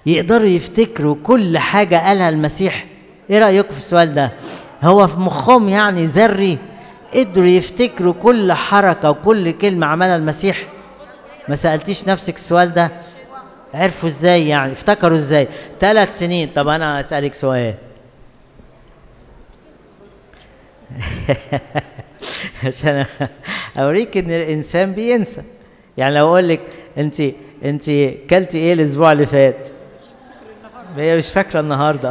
يقدروا يفتكروا كل حاجة قالها المسيح ايه رأيكم في السؤال ده هو في مخهم يعني ذري قدروا يفتكروا كل حركة وكل كلمة عملها المسيح ما سألتيش نفسك السؤال ده عرفوا ازاي يعني افتكروا ازاي ثلاث سنين طب انا اسألك سؤال عشان اوريك ان الانسان بينسى يعني لو اقول لك انت انت كلتي ايه الاسبوع اللي فات هي مش فاكره النهارده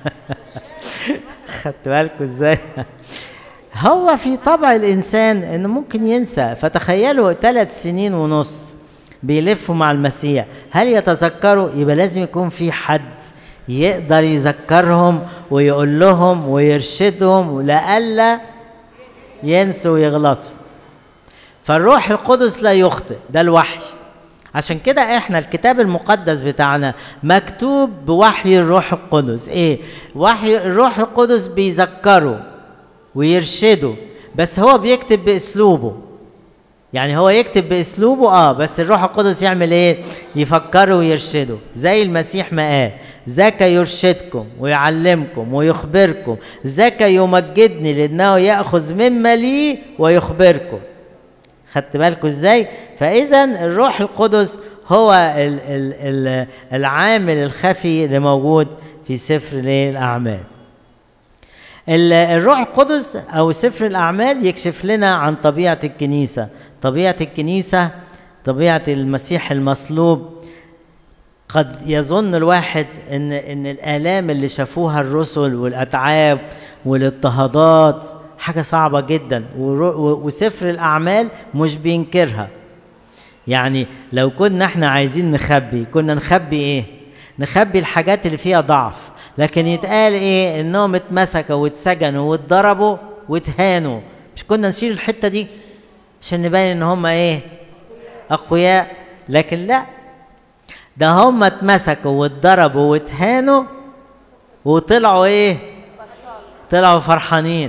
خدت بالكم ازاي هو في طبع الانسان انه ممكن ينسى فتخيلوا ثلاث سنين ونص بيلفوا مع المسيح هل يتذكروا يبقى لازم يكون في حد يقدر يذكرهم ويقول لهم ويرشدهم لئلا ينسوا ويغلطوا فالروح القدس لا يخطئ ده الوحي عشان كده احنا الكتاب المقدس بتاعنا مكتوب بوحي الروح القدس ايه وحي الروح القدس بيذكره ويرشده بس هو بيكتب باسلوبه يعني هو يكتب باسلوبه اه بس الروح القدس يعمل ايه يفكره ويرشده زي المسيح ما قال ذاك يرشدكم ويعلمكم ويخبركم ذاك يمجدني لانه ياخذ مما لي ويخبركم خدت بالكم ازاي فاذا الروح القدس هو ال ال ال العامل الخفي اللي موجود في سفر الاعمال الروح القدس او سفر الاعمال يكشف لنا عن طبيعه الكنيسه طبيعه الكنيسه طبيعه المسيح المصلوب قد يظن الواحد ان ان الالام اللي شافوها الرسل والاتعاب والاضطهادات حاجه صعبه جدا وسفر الاعمال مش بينكرها يعني لو كنا احنا عايزين نخبي كنا نخبي ايه نخبي الحاجات اللي فيها ضعف لكن يتقال ايه انهم اتمسكوا واتسجنوا واتضربوا واتهانوا مش كنا نشيل الحته دي عشان نبين ان هم ايه اقوياء لكن لا ده هم اتمسكوا واتضربوا واتهانوا وطلعوا ايه طلعوا فرحانين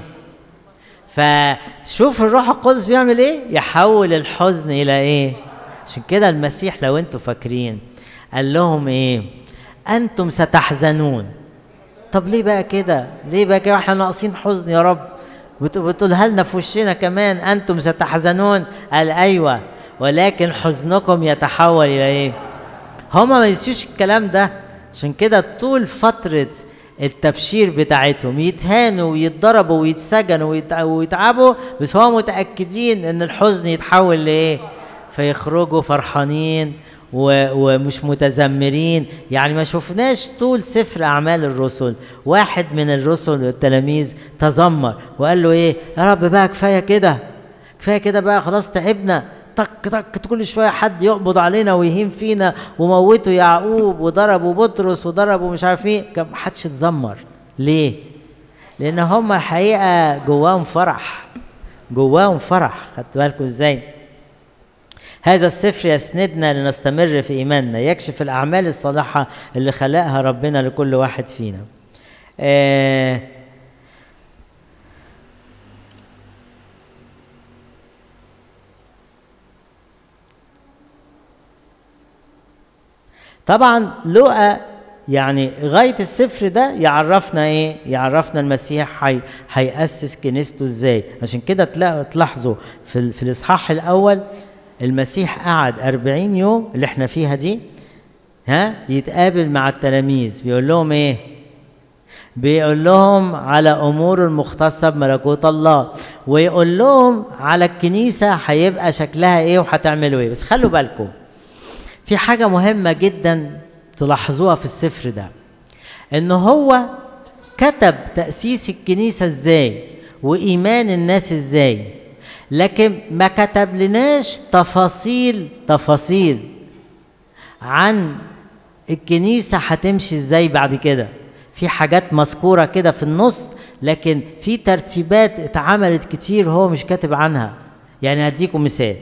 فشوف الروح القدس بيعمل ايه يحول الحزن الى ايه عشان كده المسيح لو انتوا فاكرين قال لهم ايه انتم ستحزنون طب ليه بقى كده ليه بقى كده احنا ناقصين حزن يا رب بتقولها لنا في وشنا كمان انتم ستحزنون قال ايوه ولكن حزنكم يتحول الى ايه هما ما ينسوش الكلام ده عشان كده طول فتره التبشير بتاعتهم يتهانوا ويتضربوا ويتسجنوا ويتعبوا بس هم متاكدين ان الحزن يتحول لايه فيخرجوا فرحانين ومش متذمرين يعني ما شفناش طول سفر اعمال الرسل واحد من الرسل والتلاميذ تذمر وقال له ايه يا رب بقى كفايه كده كفايه كده بقى خلاص تعبنا طق طق كل شويه حد يقبض علينا ويهين فينا وموتوا يعقوب وضربوا بطرس وضربوا مش عارف ايه كان محدش اتذمر ليه؟ لان هم الحقيقه جواهم فرح جواهم فرح خدت بالكم ازاي؟ هذا السفر يسندنا لنستمر في ايماننا يكشف الاعمال الصالحه اللي خلقها ربنا لكل واحد فينا. آه طبعا لقى يعني غاية السفر ده يعرفنا ايه؟ يعرفنا المسيح هي هيأسس كنيسته ازاي؟ عشان كده تلاحظوا في, في الإصحاح الأول المسيح قعد أربعين يوم اللي احنا فيها دي ها يتقابل مع التلاميذ بيقول لهم ايه؟ بيقول لهم على امور المختصه بملكوت الله ويقول لهم على الكنيسه هيبقى شكلها ايه وهتعملوا ايه بس خلوا بالكم في حاجة مهمة جدا تلاحظوها في السفر ده ان هو كتب تأسيس الكنيسة ازاي وإيمان الناس ازاي لكن ما كتب لناش تفاصيل تفاصيل عن الكنيسة هتمشي ازاي بعد كده في حاجات مذكورة كده في النص لكن في ترتيبات اتعملت كتير هو مش كاتب عنها يعني هديكم مثال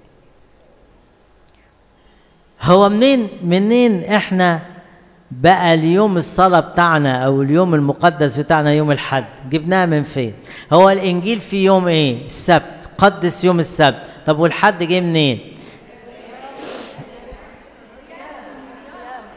هو منين منين احنا بقى اليوم الصلاة بتاعنا أو اليوم المقدس بتاعنا يوم الحد جبناها من فين؟ هو الإنجيل في يوم إيه؟ السبت قدس يوم السبت طب والحد جه منين؟